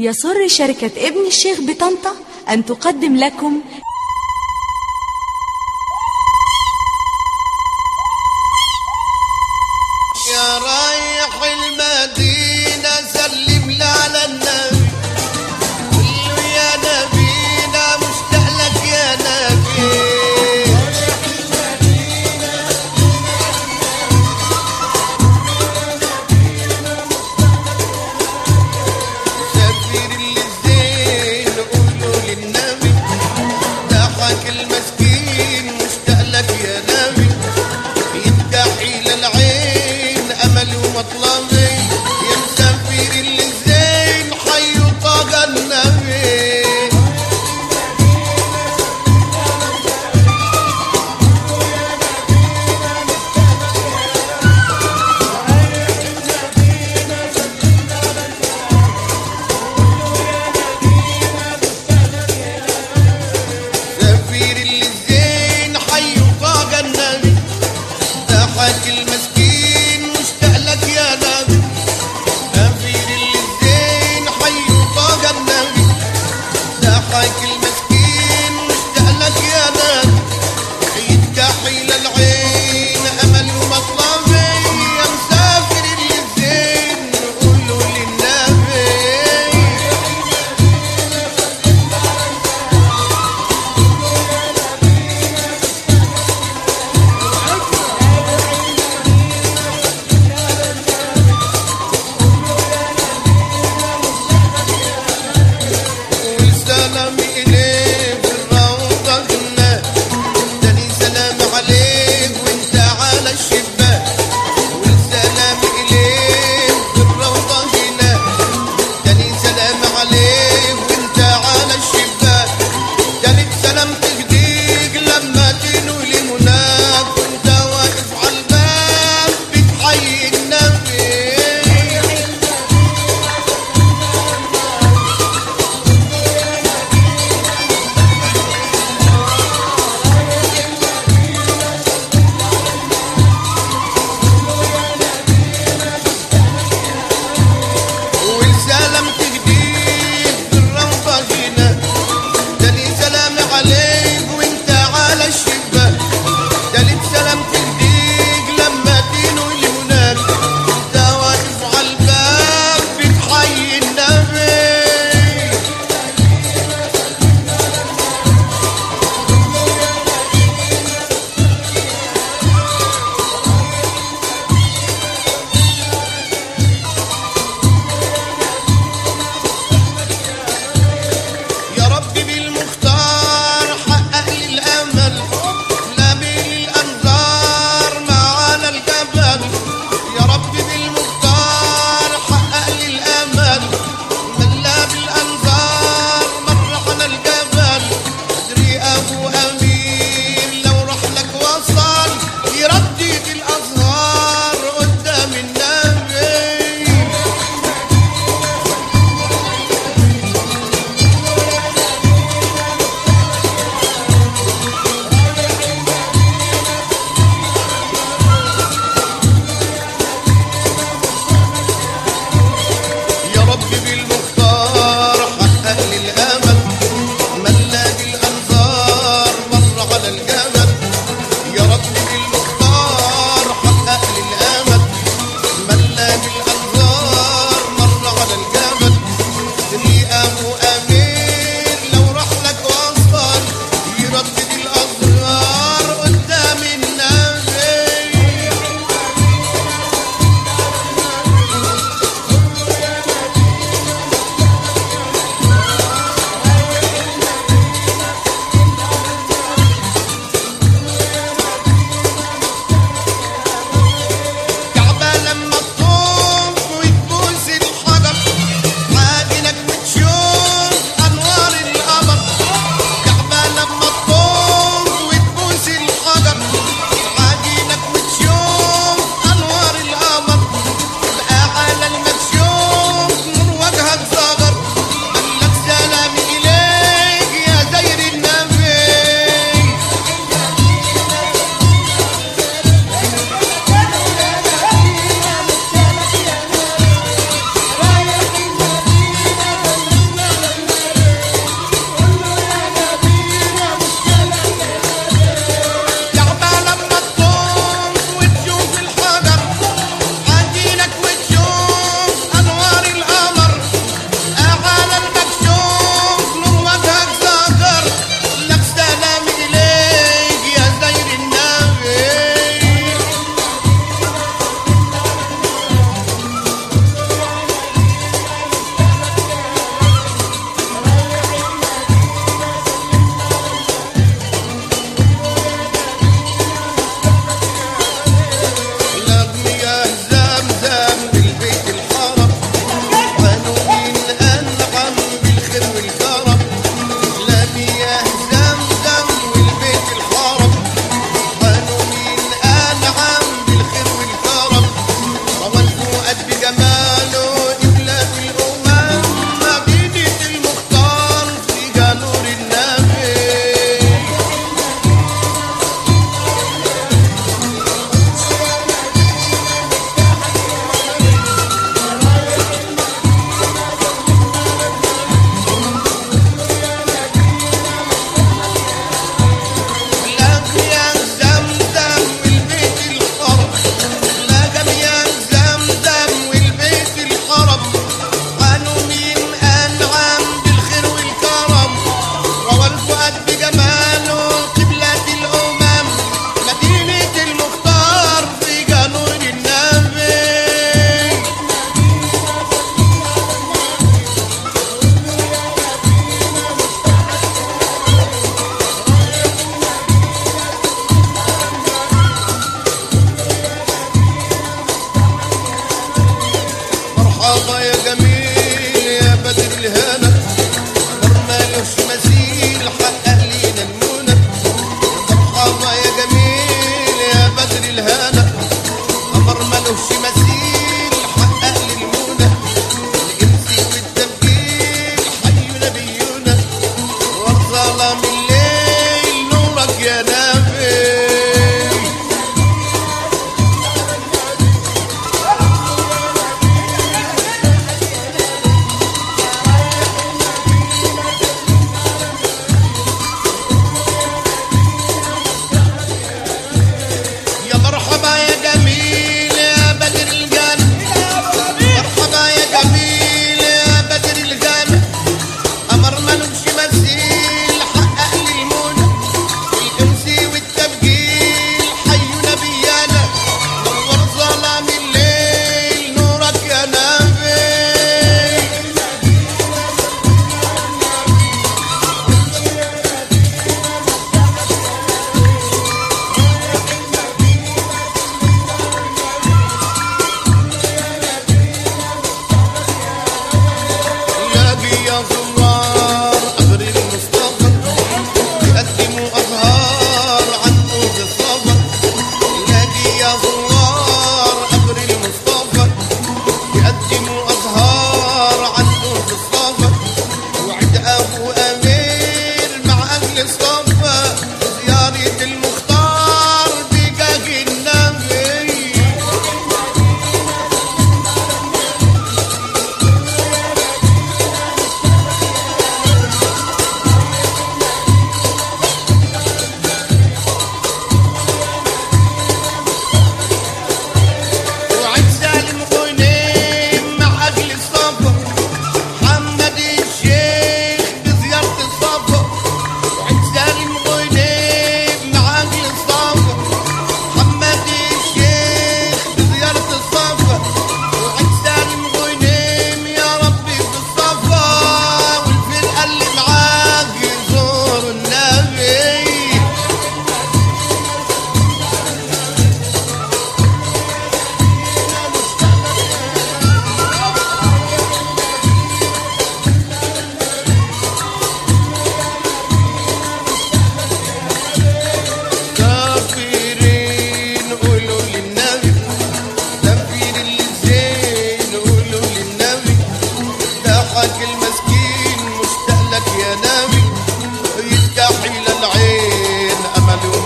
يسر شركة ابن الشيخ بطنطا أن تقدم لكم يا رايح المدينة سلم لي على النبي قل له يا نبينا مشتاق لك يا نبي سفير اللي زين قولوا للنبي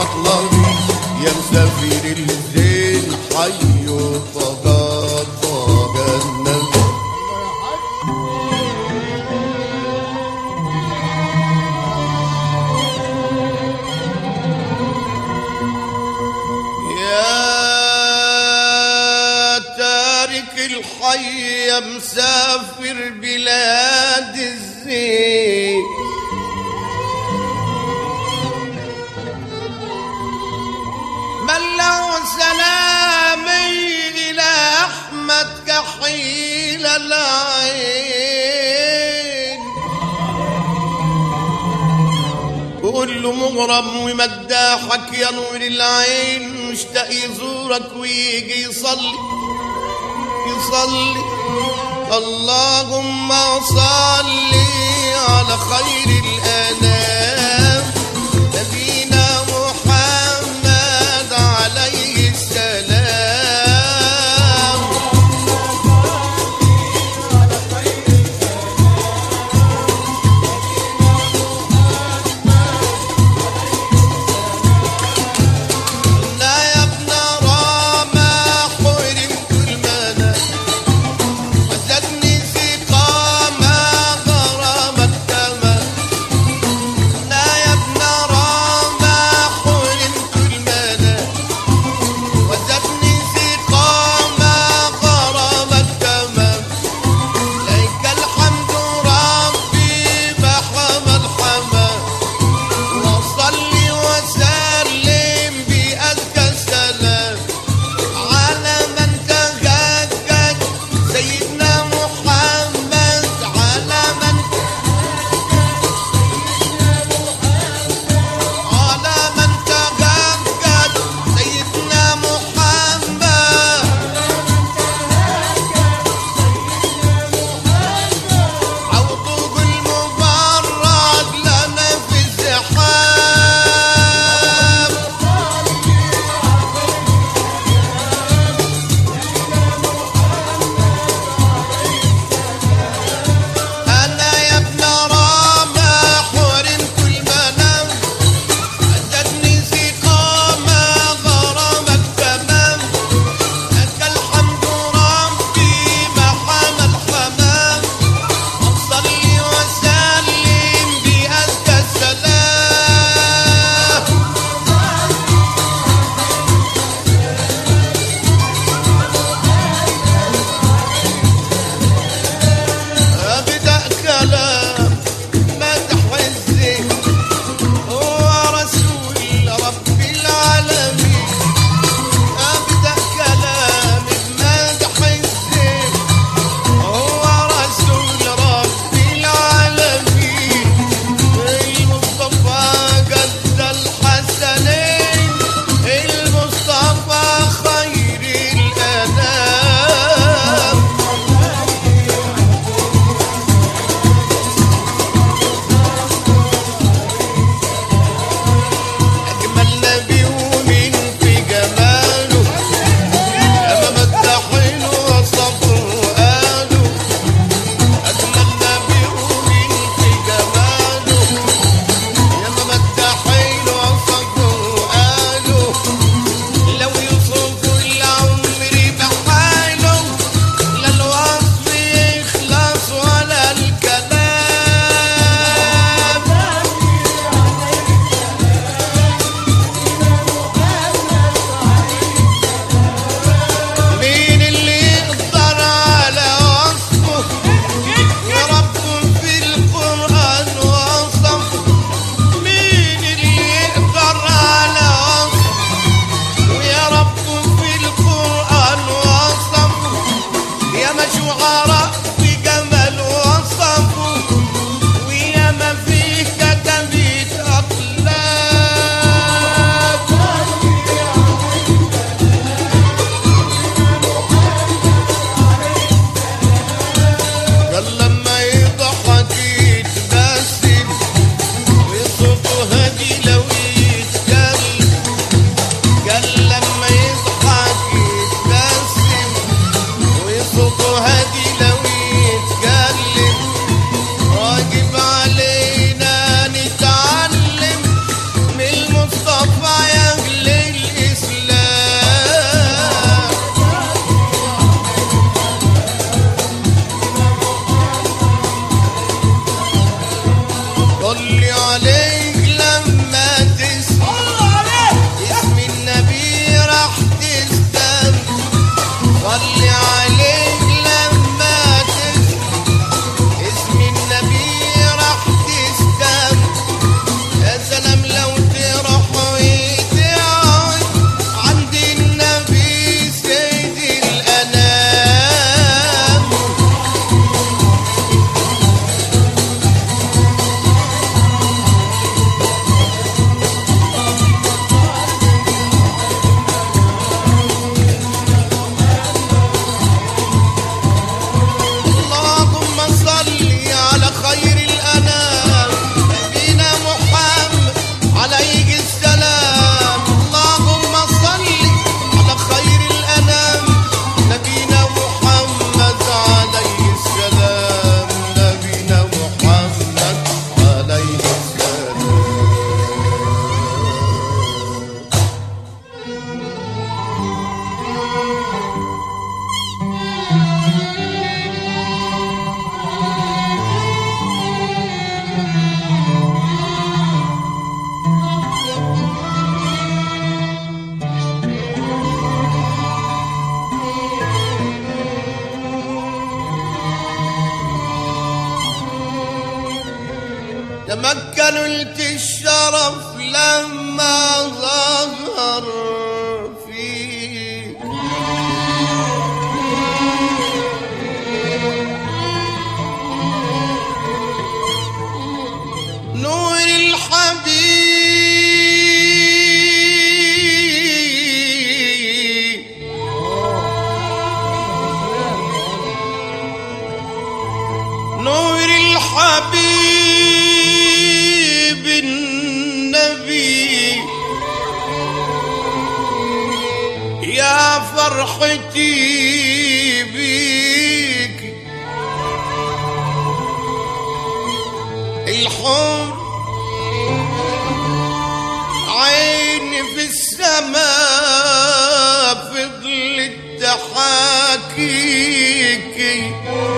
مطلبي يا مسافر الزين حي طغى طغى النبي يا تارك الحي يا مسافر بلاد الزين بلغ سلامي إلى أحمد كحيل العين قول له مغرم ومداحك يا نور العين مشتاق يزورك ويجي يصلي يصلي اللهم صل على خير الانام نبينا محمد عليه السلام لا يا ابن راما حرمت المنى وزدني سقاما غرام الدمى ولا نلت الشرف لما ظهر فيه نور الحبيب نور الحبيب النبي يا فرحتي بيك الحب عيني في السماء فضلت تحاكيكي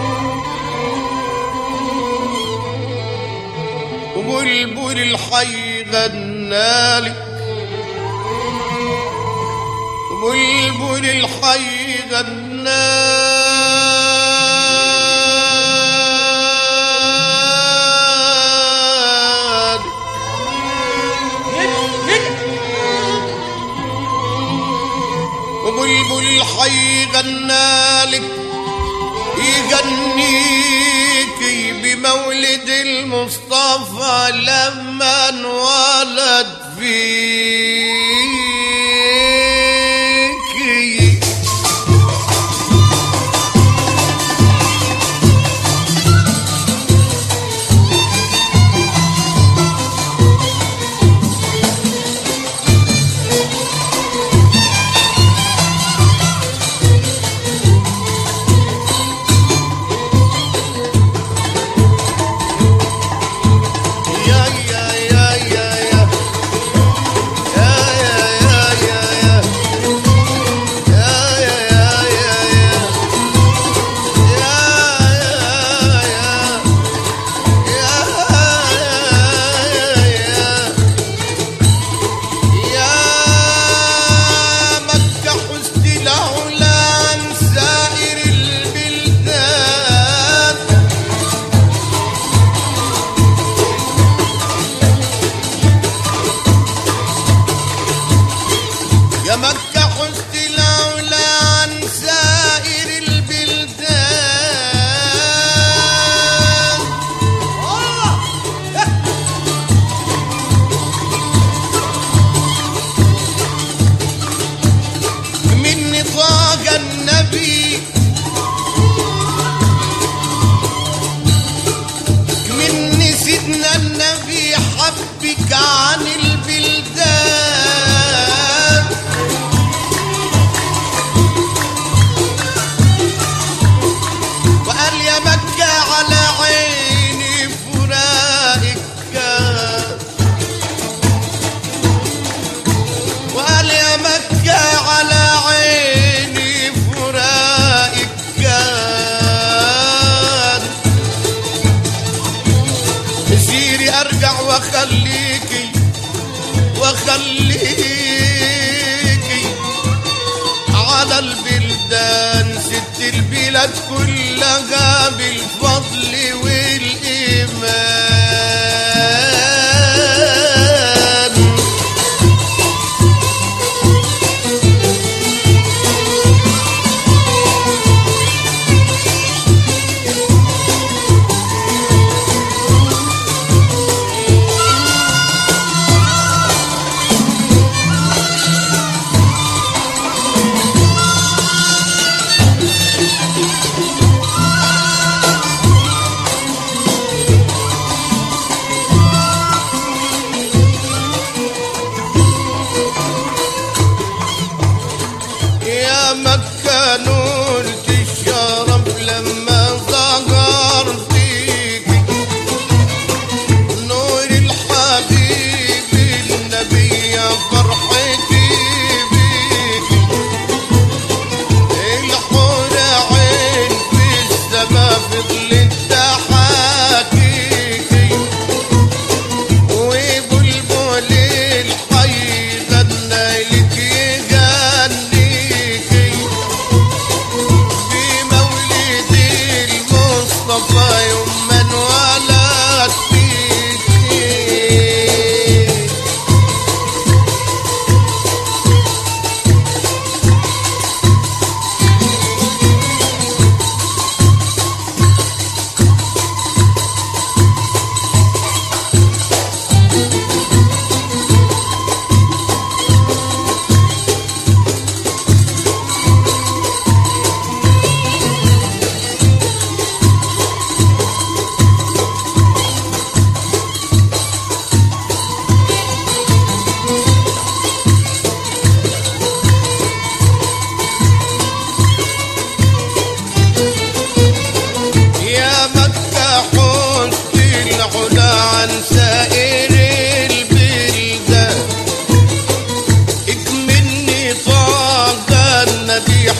وبلبل الحي غنالك بلبل الحي غنالك وبلبل الحي غنالك يغنيكي بمولد المصطفى لما انولد فيكي يا يا يا يا يا يا يا يا يا يا يا يا يا يا يا مكة حزت العلا عن سائر البلدان يا مكة حزت العلا عن سائر البلدان من نطاق النبي من سيدنا النبي حبك عن البلدان وقال يا مكة على عيني فراقك وقال يا مكة على عيني فراقك كان مسيري ارجع واخليكي واخليكي على البلدان ست البلاد كلها بالفضل والايمان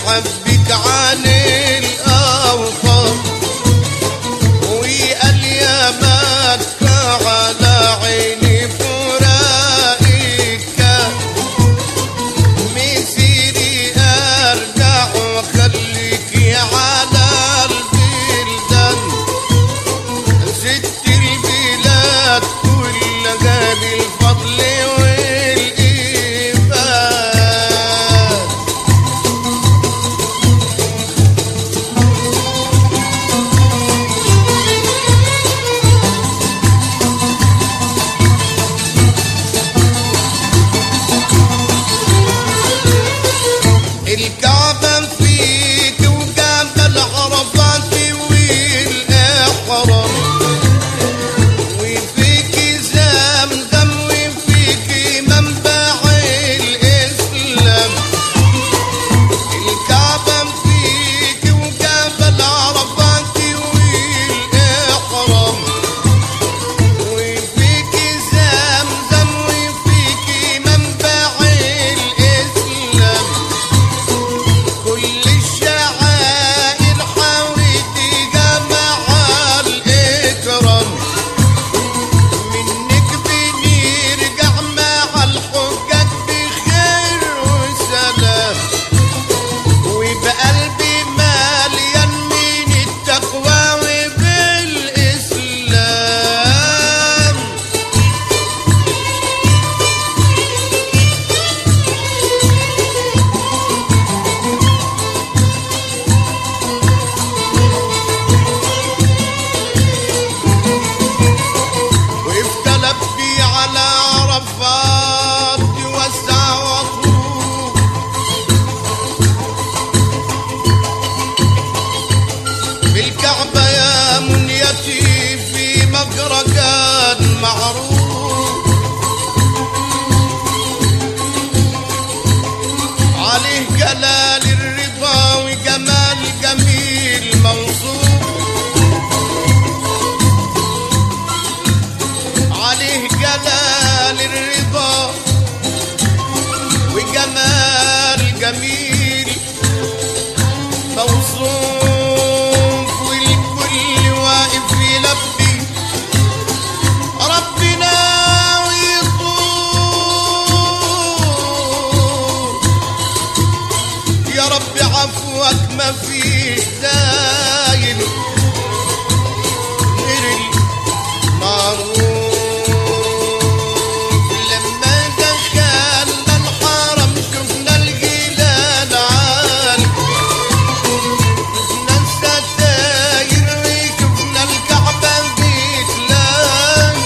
حبك عن الأوطان وقال يا مكة على عيني فراقك مسيري ارجع واخليكي على البلدان ست البلاد كلها بالفضل والإيمان الكعبة فيك وجبل عرفات والإحرام وفيك زمزم وفيك منبع الإسلام الكعبة فيك وجبل عرفات والإحرام وفيك زمزم وفيك منبع الإسلام كل الشعائر حاولت جمع الإكرام منك بنرجع مع الحجاج بخير وسلام وبقلبي مليان من التقوى وبالإسلام وقفت لبي على عرفات يوسع وطروق بالكعبة يا منيتي في مجرى كان معروف عليه جلال الرضا وجمال جميل موصوف عليه جلال الرضا وجمال جميل موصوف والكل واقف يلبي ربنا ويطول يا رب عفوك ما فيش دايم غير المعروف لما دخلنا الحرم شفنا الجلال عالي شفنا الستاير شفنا الكعبة بتلاقي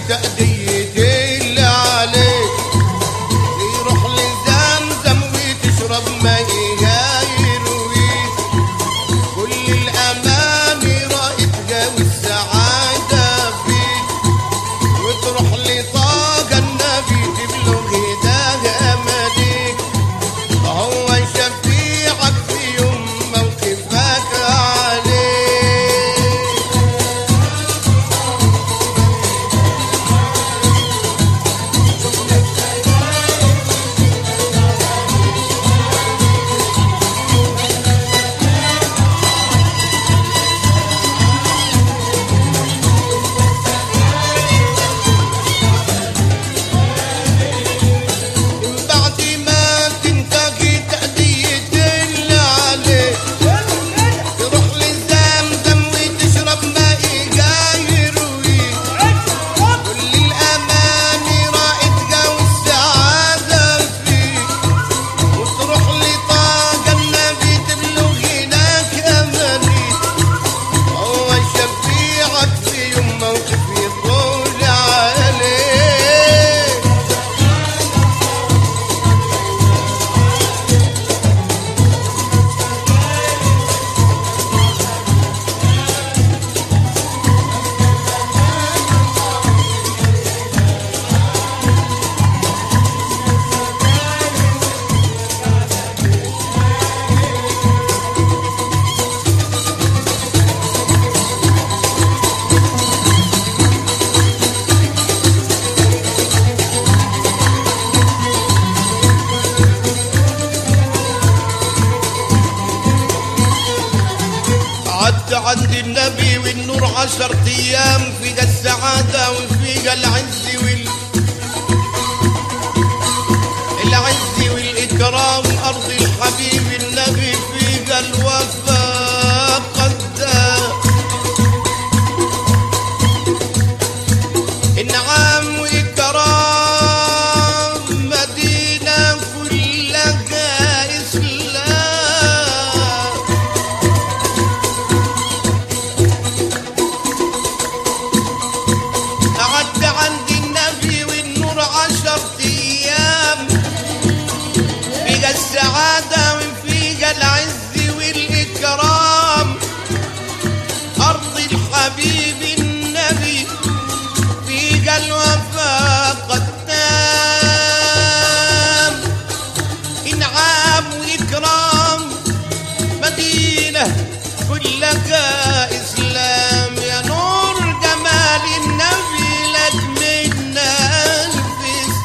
تأدية اللي عليك يروح لزمزم وتشرب ماء يرويك كل الأمان رائدها والسعادة فيك وتروح لطاقة النبي تبلغ هداها أمانيك هو شفيعك في يوم موقفك عليه بعد ما تنتهي تأدية اللي عليك تروح لزمزم وتشرب ماء يرويك كل الأمان رائدها والسعادة فيك وتروح لطاقة النبي تبلغ هناك أمانيك هو شفيعك في يوم موقف يطول عليك عد عند النبي والنور عشر ايام فيها السعادة وفيها العز وال العز والإكرام أرض الحبيب النبي فيها الوفاء قدام إنعام وإكرام مدينة كلها إسلام قعدت عند النبي والنور عشر ايام فيها السعادة وفيها العز والإكرام أرض الحبيب النبي فيها الوفاء قد تام إنعام وإكرام مدينة كلها إسلام يا نور جمال النبي لك منا ألف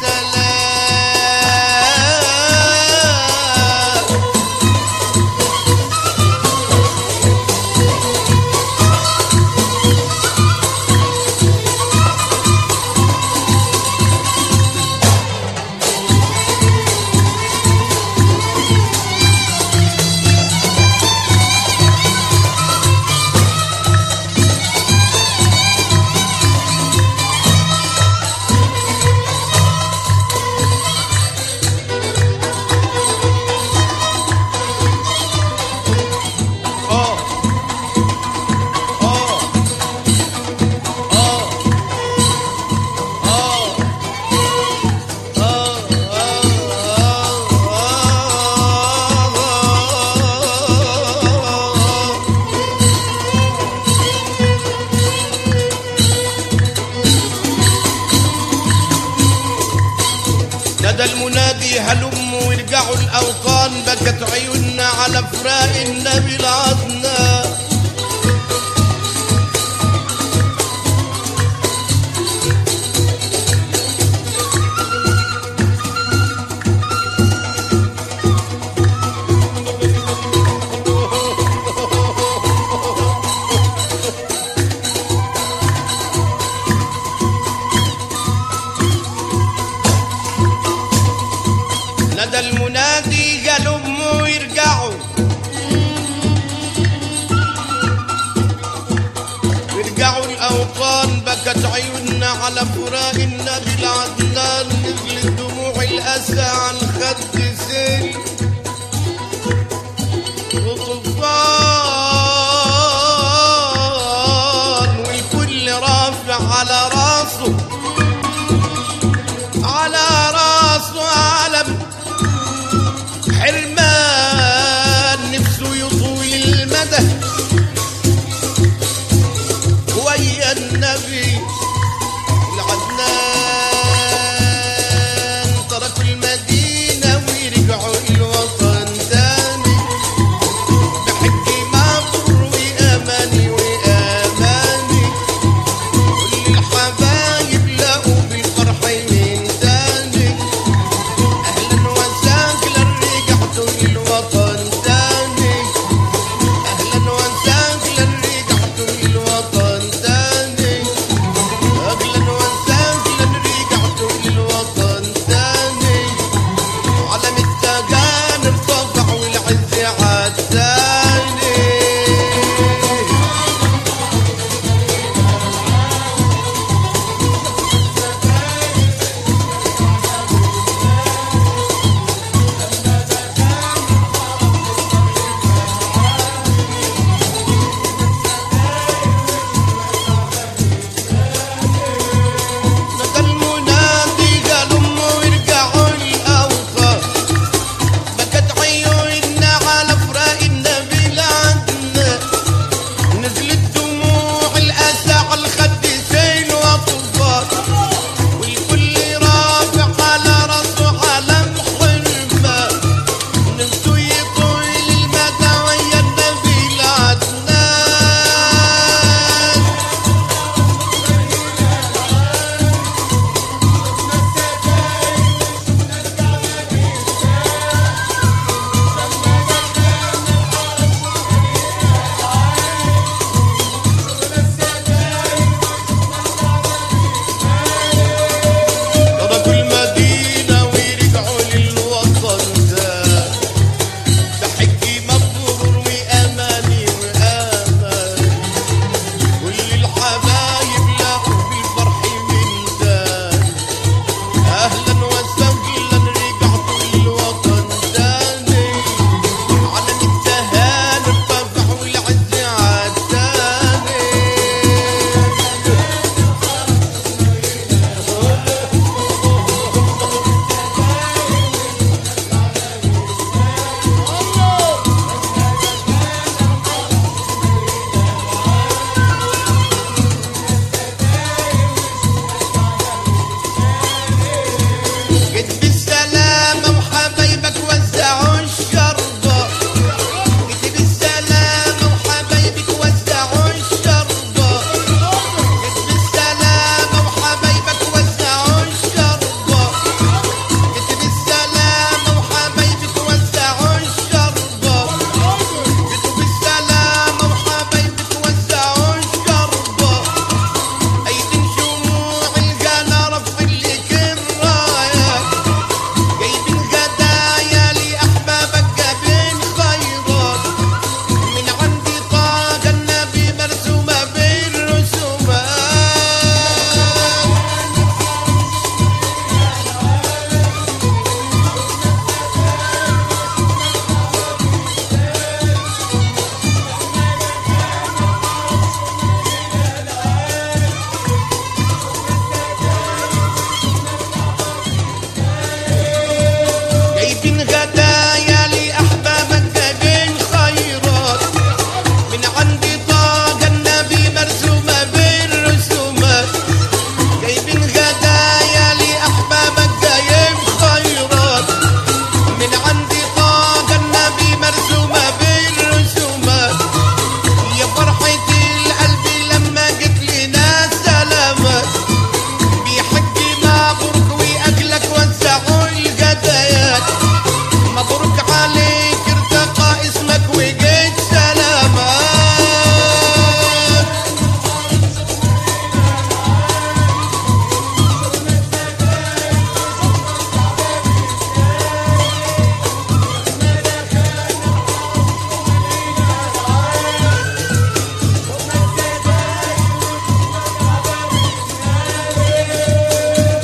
سلام آه آه آه آه ندى المنادي هلم وارجعوا الأوطان بكت عيوننا على فراق النبي العظنا ندى المنادي قالوا امه يرجعوا يرجعوا الأوطان بكت عيوننا على فراق النبي العدنان نزلت دموع الأسى عن خد سيل وطوفان والكل رافع على راسه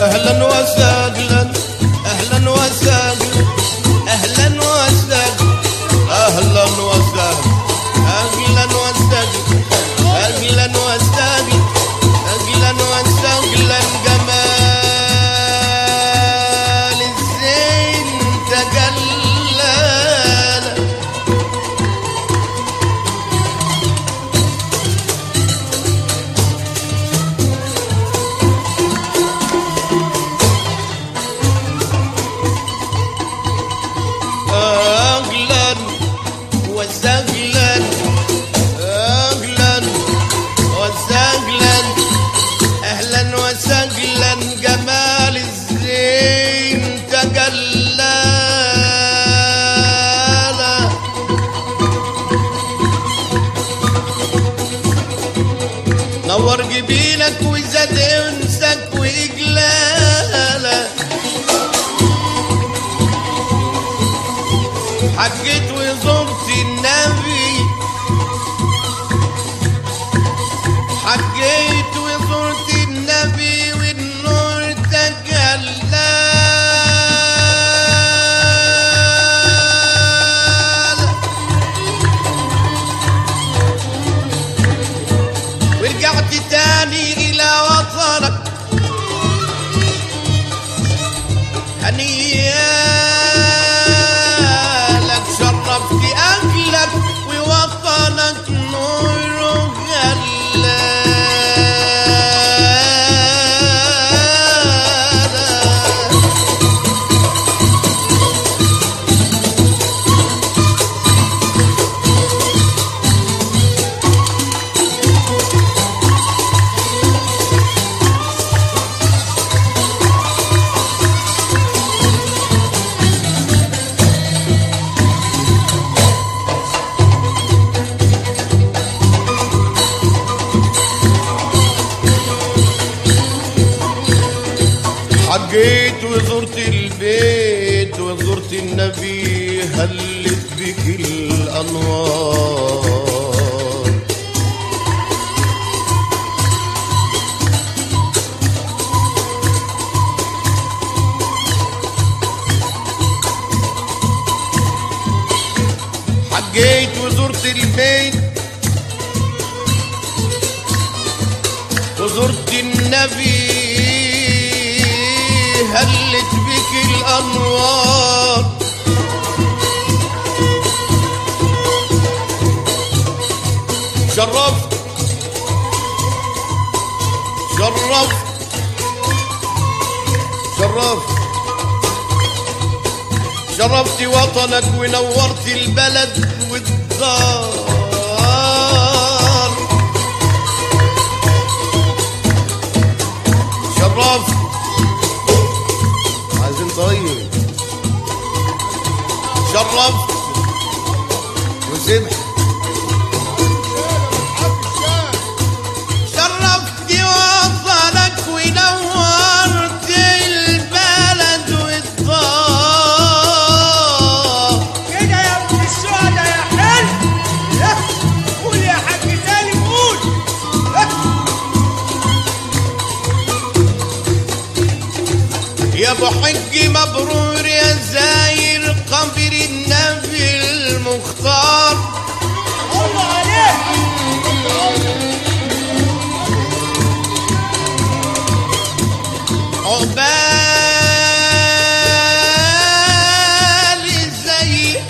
اهلا وسهلا اهلا وسهلا اهلا وسهلا اهلا وسهلا اهلا وسهلا اهلا وسهلا اهلا وسهلا جمال الزين تجلى أهلا وسهلا أهلا وسهلا أهلا وسهلا جمال الزين تجلى نور جبينك وزاد انسك واجلالك حجيت وزرت النبي حجيت وزرت النبي والنور تجلى ورجعت تاني إلى وطنك هنيا لك شرفت أهلك ووطنك نور غلال حجيت وزرت البيت وزرت النبي هلت بك الأنوار حجيت وزرت البيت وزرت النبي هلت بك الأنوار شرفت شرفت شرفت شرفت وطنك ونورت البلد والدار شرفت عايزين طيب شرفت وسبت شرفت وطنك ونورت البلد والدار كده يا ابن السعدة يا حلو ها، قول يا حاج تاني قول ها، يا ابو حج مبرور يا زاير قبر النبي المختار الله عليك عقبال زي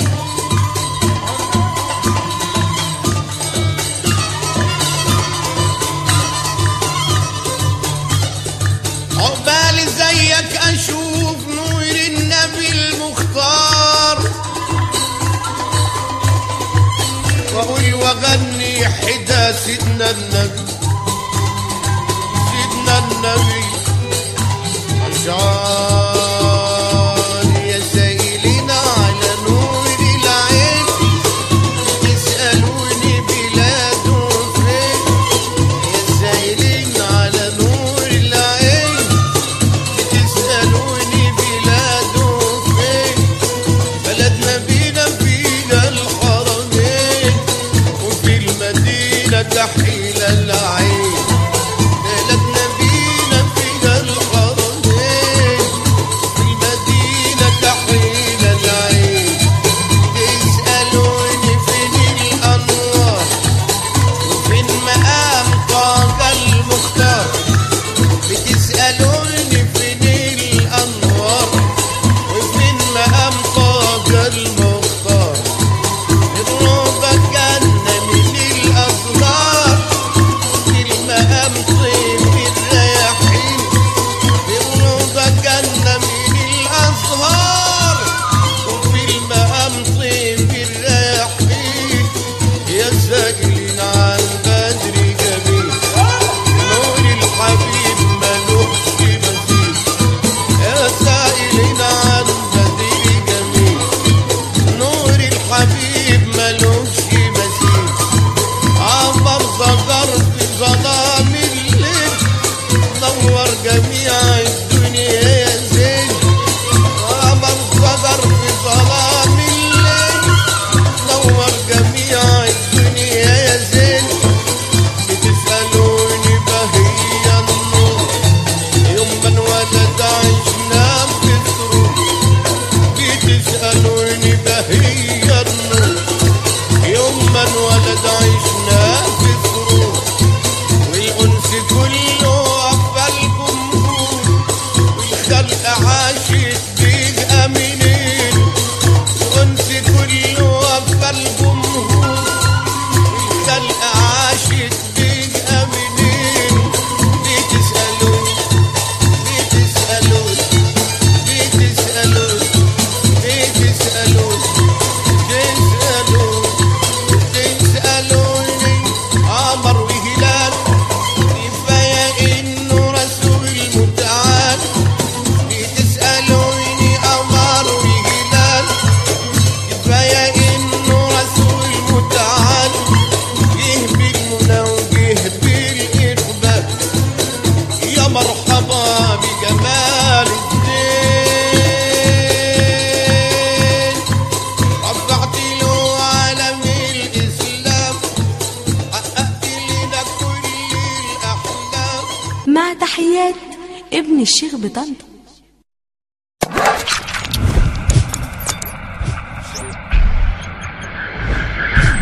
عقبال زيك اشوف نور النبي المختار واقول واغني حدا سيدنا النبي سيدنا النبي عشان يا سائلين على نور العين تسألوني بلاده فين يا سائلين على نور العين تسألوني بلاده فين بلد نبينا فينا الحرمين وفي المدينة تحيل العين نور جميع الدنيا يا زين قمر صدر في ظلام الليل نور جميع الدنيا يا زين بتسألوني بهي النور يوم ما انولد عشنا في سرور بتسألوني بهي النور يوم ما انولد عشنا في سرور والأنس كله أقبل جمهور والخلق عاشت بيه أمينين الأنس كله أقبل جمهور والخلق عاشت بيه أمينين بتسألون بتسألون بتسألون بتسألون تسألون تسألوني قمر وهلال كفاية إنه رسول متعال بتسألوني قمر وهلال كفاية إنه رسول متعال جه بالمنى وجه بالإقبال يا مرحبا بجمال الدين رفعت له علم الإسلام حققت لنا كل الأحلام مع تحيات ابن الشيخ بطنطا